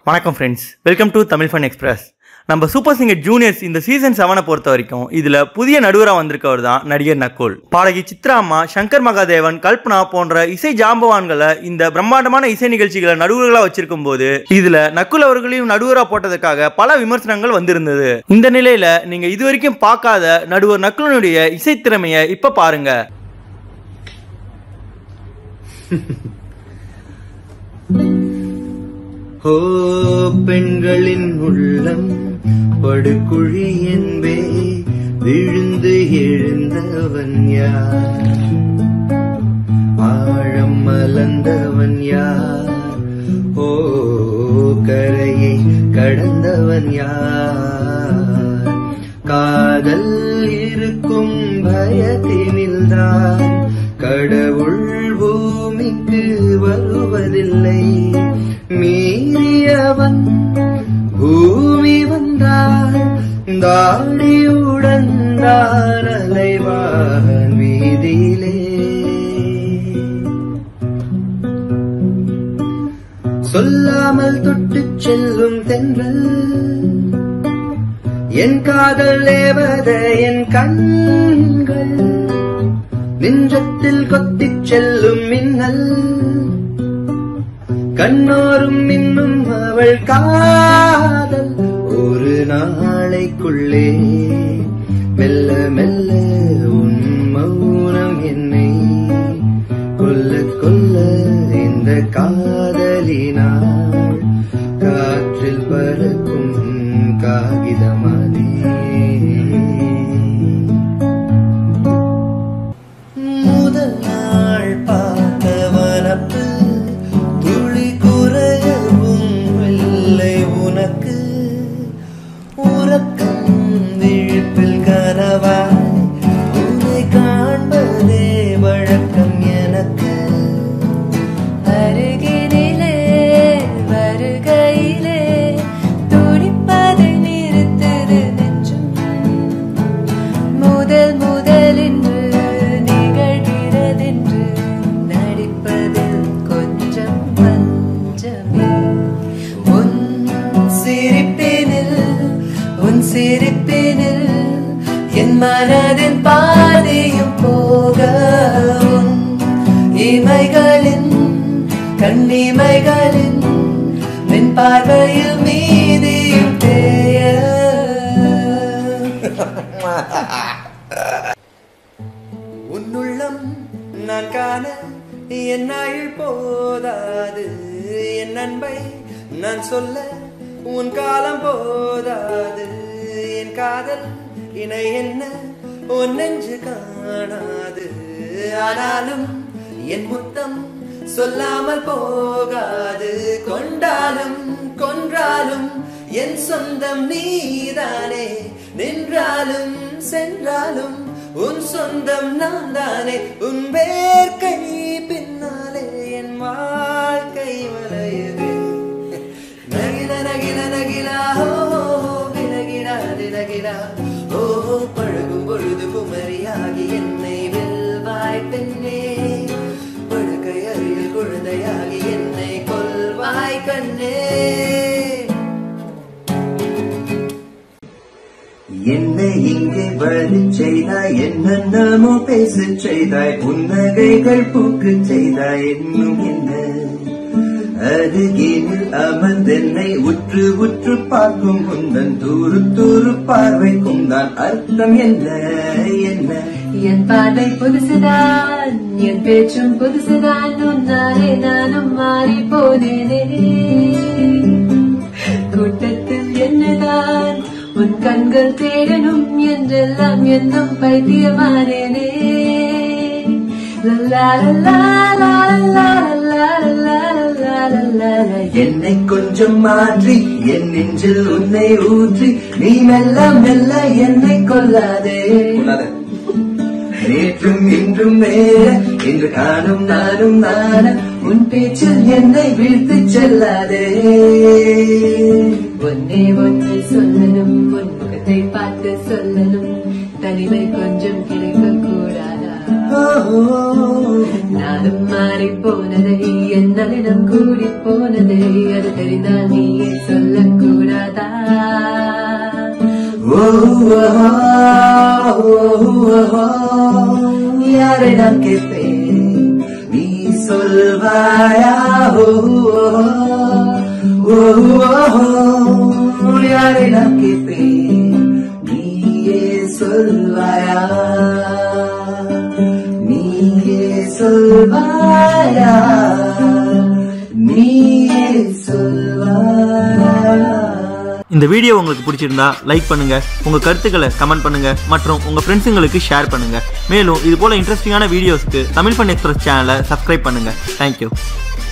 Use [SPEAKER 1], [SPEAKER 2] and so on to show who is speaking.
[SPEAKER 1] வணக்கம் friends welcome to Tamil fun express நம்ம super singer juniors இந்த சீசன் செவனை பொறுத்த வரைக்கும் இதுல புதிய நடுவராக வந்திருக்கவர் தான் நடிகர் நக்குல் பாடகி சித்ரா அம்மா சங்கர் மகாதேவன் கல்பனா போன்ற இசை ஜாம்பவான்களை இந்த பிரம்மாண்டமான இசை நிகழ்ச்சிகளை நடுவர்களாக வச்சிருக்கும் போது இதுல நக்குல் அவர்களையும் நடுவராக போட்டதுக்காக பல விமர்சனங்கள் வந்திருந்தது இந்த நிலையில நீங்க இதுவரைக்கும் பார்க்காத நடுவர் நக்குலனுடைய இசை திறமையை இப்ப பாருங்க
[SPEAKER 2] ஓ பெண்களின் உள்ளம் படுகுழி என்பே விழுந்து எழுந்தவன் யார் ஆழம் மலர்ந்தவன் யார் ஓ கரையை கடந்தவன் யார் காதல் இருக்கும் பயத்தினில்தான் கடவுள் பூமிக்கு வருவதில்லை மீறியவன் பூமி வந்தார் தாடியுடன் தான் அலைவான் வீதியிலே சொல்லாமல் தொட்டுச் செல்லும் தென்றல் என் காதல் ஏவத என் கண்கள் நெஞ்சத்தில் கொத்திச் செல்லும் மின்னல் கண்ணோரும் இன்னும் அவள் காதல் ஒரு நாளைக்குள்ளே மெல்ல மெல்ல உன் மௌனம் என்னை கொல்ல கொல்ல இந்த காதலினாள் காற்றில் பறக்கும் காகிதமானே முதல் நாள் பார்த்த வனப்பு துளி குறையவும் இல்லை உனக்கு உறக்கம் விழிப்பில் கனவாய் உன்னை காண்பதே வழக்கம் எனக்கு
[SPEAKER 3] அருகினிலே வருகையிலே துடிப்பதை நிறுத்தது நெஞ்சம் முதல் முதலென்று நிகழ்கிறதென்று நடிப்பதில் கொஞ்சம் பஞ்சமே உன் சிரிப்பினில் உன் சிரிப்பினில் என் மனதின் பாதையும் போக உன் இமைகளின் கண்ணிமைகளின் மின் பார்வையில் மீதியும் தேய
[SPEAKER 2] உன்னுள்ளம் நான் காண என் நாள் போதாது என் அன்பை நான் சொல்ல உன் காலம் போதாது என் காதல் இணை என்ன உன் நெஞ்சு காணாது ஆனாலும் என் முத்தம் சொல்லாமல் போகாது கொண்டாலும் கொன்றாலும் என் சொந்தம் நீதானே நின்றாலும் சென்றாலும் உன் சொந்தம் நான் தானே உன் வேர்க்கை பின்னாலே என் வாழ்க்கை வளையுது நகில நகில நகிலா ஓ விலகிடா திலகிடா ஓ பழகும் பொழுது குமரியாகி என்னை வெல்வாய் பெண்ணே படுக்கை அருகில் குழந்தையாகி என்னை கொல்வாய் கண்ணே என்னை இங்கே வரச் செய்தாய் என்னென்னமோ பேசச் செய்தாய் புன்னகைகள் பூக்கச் செய்தாய் என்னும் என்ன அருகினில் அமர்ந்தென்னை உற்று உற்று பார்க்கும் உந்தன் தூரு தூரு பார்வைக்கும் தான் அர்த்தம் என்ன என்ன
[SPEAKER 3] என் பார்வை புதுசுதான் என் பேச்சும் புதுசுதான் உன்னாலே நானும் மாறி போனேனே கூட்டத்தில் என்னதான் உன் கண்கள் தேடணும் என்றெல்லாம் என்னும் பைத்தியமானேனே லல்லா லல்லா லல்லா லல்லா லல்லா லல்லா லல்லா
[SPEAKER 2] என்னை கொஞ்சம் மாற்றி என் நெஞ்சில் உன்னை ஊற்றி நீ மெல்ல மெல்ல என்னை கொல்லாதே நேற்றும் இன்றும் வேற இன்று காணும் நானும் நான உன் பேச்சில் என்னை வீழ்த்து செல்லாதே
[SPEAKER 3] ஒன்னே ஒன்றை சொல்லணும் உன் முகத்தை பார்த்து சொல்லணும் தனிமை கொஞ்சம் கிடைக்க கூடாதா நானும் மாறி போனதை என் நளினம் கூடி போனதை அது தெரிந்தால் நீயே சொல்லக்கூடாதா
[SPEAKER 2] யாரை நான் கேட்பேன் நீ சொல்வாயா ஓ, ஓ, ஓ, யாரை நான் கேட்பேன் நீயே சொல்வாயா நீயே சொல்வாயா நீயே சொல்வாயா
[SPEAKER 1] இந்த வீடியோ உங்களுக்கு பிடிச்சிருந்தா லைக் பண்ணுங்க உங்க கருத்துக்களை கமெண்ட் பண்ணுங்க மற்றும் உங்க ஃப்ரெண்ட்ஸுங்களுக்கு ஷேர் பண்ணுங்க மேலும் இது போல இன்ட்ரெஸ்டிங்கான வீடியோஸ்க்கு தமிழ் ஃபன் எக்ஸ்பிரஸ் சேனலை சப்ஸ்கிரைப் பண்ணுங்க தேங்க்யூ